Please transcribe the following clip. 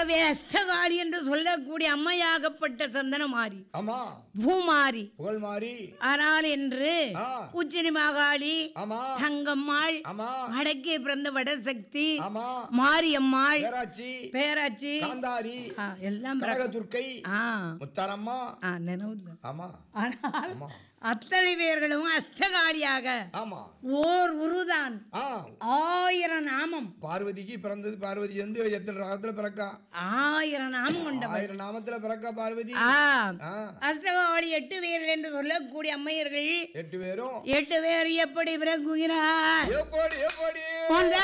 ஆகவே அஷ்டகாளி என்று சொல்லக்கூடிய அம்மையாகப்பட்ட சந்தனமாரி ஆமா பூமாரி புகழ் மாறி ஆனால் என்று ஆ. உச்சினி மாகாளி ஆமா தங்கம்மாள் ஆமா வடக்கே பிறந்த வடசக்தி ஆமா மாரியம்மாள் பேராட்சி பேராச்சி காந்தாரி ஆ, எல்லாம் பிறகு- கனகதுர்க்கை ஆ முத்தாரம்மா ஆ நினைவு ஆமா ஆனால் ஆமா அத்தனை பேர்களும் அஷ்டகாளியாக ஆமா ஓர் உருதான் ஆ ஆயிரம் நாமம் பார்வதிக்கு பிறந்தது பார்வதி வந்து எத்தனை ராகத்துல பிறக்கா ஆயிரம் நாமம் கொண்டவர் ஆயிரம் நாமத்துல பிறக்கா பார்வதி ஆ ஆ அஷ்டகாளி எட்டு பேர்கள் என்று சொல்லக்கூடிய அம்மையர்கள் எட்டு பேரும் எட்டு பேர் எப்படி பிறகுகிறார் எப்படி எப்படி ஒன்றா